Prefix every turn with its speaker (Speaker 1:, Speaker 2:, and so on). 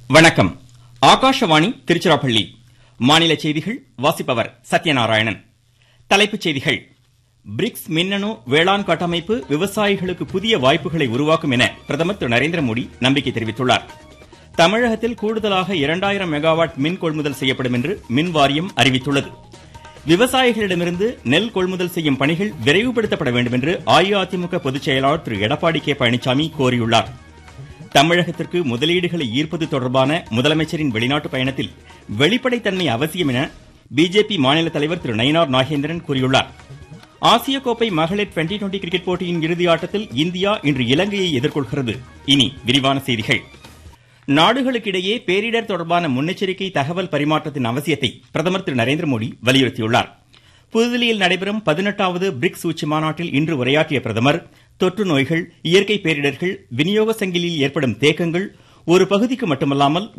Speaker 1: வணக்கம் ஆகாஷவாணி திருச்சிராப்பள்ளி மாநில செய்திகள் வாசிப்பவர் சத்யநாராயணன் தலைப்புச் செய்திகள் பிரிக்ஸ் மின்னணு வேளாண் கட்டமைப்பு விவசாயிகளுக்கு புதிய வாய்ப்புகளை உருவாக்கும் என பிரதமர் திரு நரேந்திர மோடி நம்பிக்கை தெரிவித்துள்ளார் தமிழகத்தில் கூடுதலாக இரண்டாயிரம் மெகாவாட் மின் கொள்முதல் செய்யப்படும் என்று மின் வாரியம் அறிவித்துள்ளது விவசாயிகளிடமிருந்து நெல் கொள்முதல் செய்யும் பணிகள் விரைவுபடுத்தப்பட வேண்டும் என்று அஇஅதிமுக பொதுச் செயலாளர் திரு எடப்பாடி கே பழனிசாமி கோரியுள்ளார் தமிழகத்திற்கு முதலீடுகளை ஈர்ப்பது தொடர்பான முதலமைச்சரின் வெளிநாட்டு பயணத்தில் வெளிப்படைத்தன்மை அவசியம் என பிஜேபி மாநில தலைவர் திரு நயினார் நாகேந்திரன் கூறியுள்ளார் ஆசிய கோப்பை மகளிர் டுவெண்டி டுவெண்டி கிரிக்கெட் போட்டியின் இறுதி ஆட்டத்தில் இந்தியா இன்று இலங்கையை எதிர்கொள்கிறது இனி விரிவான செய்திகள் நாடுகளுக்கிடையே பேரிடர் தொடர்பான முன்னெச்சரிக்கை தகவல் பரிமாற்றத்தின் அவசியத்தை பிரதமர் திரு நரேந்திர மோடி வலியுறுத்தியுள்ளார் புதுதில்லியில் நடைபெறும் பதினெட்டாவது பிரிக்ஸ் உச்சி மாநாட்டில் இன்று உரையாற்றிய பிரதமர் தொற்று நோய்கள் இயற்கை பேரிடர்கள் விநியோக சங்கிலியில் ஏற்படும் தேக்கங்கள் ஒரு பகுதிக்கு மட்டுமல்லாமல்